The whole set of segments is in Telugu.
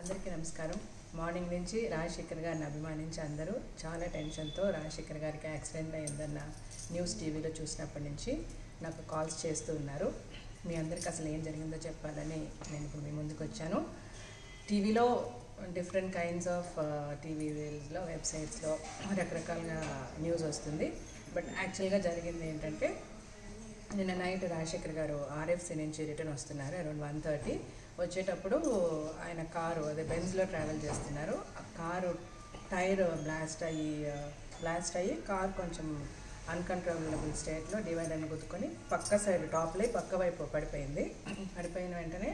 అందరికీ నమస్కారం మార్నింగ్ నుంచి రాజశేఖర్ గారిని అభిమానించి అందరూ చాలా టెన్షన్తో రాజశేఖర్ గారికి యాక్సిడెంట్ అయిందన్న న్యూస్ టీవీలో చూసినప్పటి నుంచి నాకు కాల్స్ చేస్తూ ఉన్నారు మీ అందరికి అసలు ఏం జరిగిందో చెప్పాలని నేను ఇప్పుడు మీ ముందుకు వచ్చాను టీవీలో డిఫరెంట్ కైండ్స్ ఆఫ్ టీవీ రీల్స్లో వెబ్సైట్స్లో రకరకాలుగా న్యూస్ వస్తుంది బట్ యాక్చువల్గా జరిగింది ఏంటంటే నిన్న నైట్ రాజశేఖర్ గారు ఆర్ఎఫ్సి నుంచి రిటర్న్ వస్తున్నారు అరౌండ్ వన్ థర్టీ వచ్చేటప్పుడు ఆయన కారు అదే బెంజ్లో ట్రావెల్ చేస్తున్నారు ఆ కారు టైర్ బ్లాస్ట్ అయ్యి బ్లాస్ట్ అయ్యి కార్ కొంచెం అన్కంట్రోలబుల్ స్టేట్లో డివైడర్ని గుద్దుకొని పక్క సైడ్ టాప్లో పక్క వైపు పడిపోయింది పడిపోయిన వెంటనే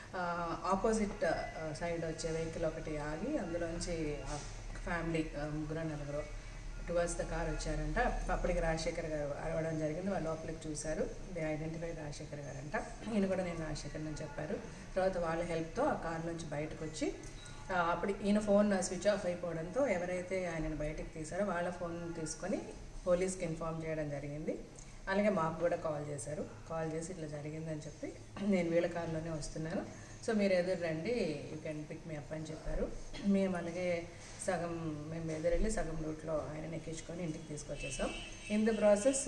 ఆపోజిట్ సైడ్ వచ్చే వెహికల్ ఒకటి ఆగి అందులోంచి ఫ్యామిలీ ముగ్గురు నలుగురు టువర్డ్స్ ద కార్ వచ్చారంట అప్పటికి రాజశేఖర్ గారు అరవడం జరిగింది వాళ్ళు లోపలికి చూశారు దే ఐడెంటిఫై రాజశేఖర్ గారు అంట ఈయన కూడా నేను రాజశేఖర్ అని చెప్పారు తర్వాత వాళ్ళ హెల్ప్తో ఆ కార్ నుంచి బయటకు వచ్చి ఆ, అప్పుడు ఈయన ఫోన్ స్విచ్ ఆఫ్ అయిపోవడంతో ఎవరైతే ఆయనను బయటకు తీశారో వాళ్ళ ఫోన్ తీసుకొని పోలీస్కి ఇన్ఫామ్ చేయడం జరిగింది అలాగే మాకు కూడా కాల్ చేశారు కాల్ చేసి ఇట్లా జరిగిందని చెప్పి నేను వీళ్ళ కార్లోనే వస్తున్నాను సో మీరు ఎదురు రండి you can pick me up అని చెప్పారు మేము అలాగే సగం మేము ఎదురెళ్ళి సగం రూట్లో ఆయన ఎక్కించుకొని ఇంటికి తీసుకొచ్చేసాం ఇన్ ద ప్రాసెస్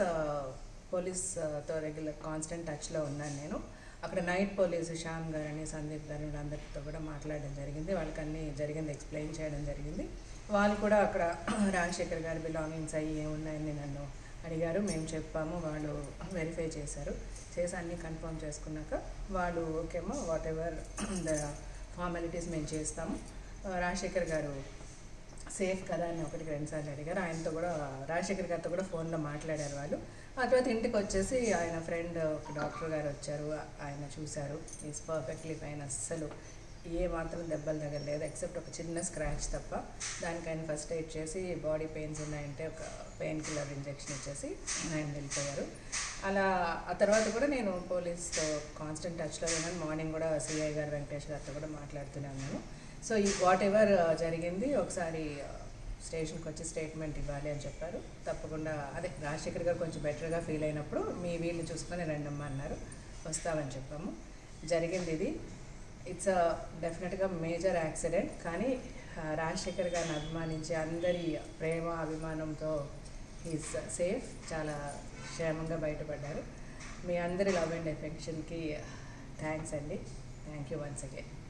పోలీస్తో రెగ్యులర్ కాన్స్టెంట్ టచ్లో ఉన్నాను నేను అక్కడ నైట్ పోలీస్ శ్యామ్ గారని సందీప్ గారు వీళ్ళందరితో కూడా మాట్లాడడం జరిగింది వాళ్ళకి అన్నీ జరిగింది ఎక్స్ప్లెయిన్ చేయడం జరిగింది వాళ్ళు కూడా అక్కడ రాజశేఖర్ గారి బిలాంగింగ్స్ అయ్యి ఏమున్నాయని నన్ను అడిగారు మేము చెప్పాము వాళ్ళు వెరిఫై చేశారు చేసి అన్నీ కన్ఫర్మ్ చేసుకున్నాక వాళ్ళు ఓకేమో వాట్ ఎవర్ ద ఫార్మాలిటీస్ మేము చేస్తాము ఆ, రాజశేఖర్ గారు సేఫ్ కదా అని ఒకటికి రెండుసార్లు అడిగారు ఆయనతో కూడా రాజశేఖర్ గారితో కూడా ఫోన్లో మాట్లాడారు వాళ్ళు ఆ తర్వాత ఇంటికి వచ్చేసి ఆయన ఫ్రెండ్ ఒక డాక్టర్ గారు వచ్చారు ఆయన చూశారు ఈజ్ పర్ఫెక్ట్లీ ఫైన్ అస్సలు ఏ మాత్రం దెబ్బలు తగలేదు ఎక్సెప్ట్ ఒక చిన్న స్క్రాచ్ తప్ప దానికి ఆయన ఫస్ట్ ఎయిడ్ చేసి బాడీ పెయిన్స్ ఉన్నాయంటే ఒక పెయిన్ కిల్లర్ ఇంజెక్షన్ ఇచ్చేసి ఆయన వెళ్ళిపోయారు అలా ఆ తర్వాత కూడా నేను పోలీస్తో కాన్స్టెంట్ టచ్లో ఉన్నాను మార్నింగ్ కూడా సిఐ గారు వెంకటేష్ గారితో కూడా మాట్లాడుతూనే ఉన్నాను సో ఈ వాట్ ఎవర్ జరిగింది ఒకసారి స్టేషన్కి వచ్చి స్టేట్మెంట్ ఇవ్వాలి అని చెప్పారు తప్పకుండా అదే రాజశేఖర్ గారు కొంచెం బెటర్గా ఫీల్ అయినప్పుడు మీ వీళ్ళు చూసుకొని రండమ్మా అన్నారు వస్తామని చెప్పాము జరిగింది ఇది ఇట్స్ డెఫినెట్గా మేజర్ యాక్సిడెంట్ కానీ ఆ, రాజశేఖర్ గారిని అభిమానించే అందరి ప్రేమ అభిమానంతో ఈజ్ సేఫ్ చాలా క్షేమంగా బయటపడ్డారు మీ అందరి లవ్ అండ్ ఎఫెక్షన్కి థ్యాంక్స్ అండి థ్యాంక్ యూ వన్స్ అగైన్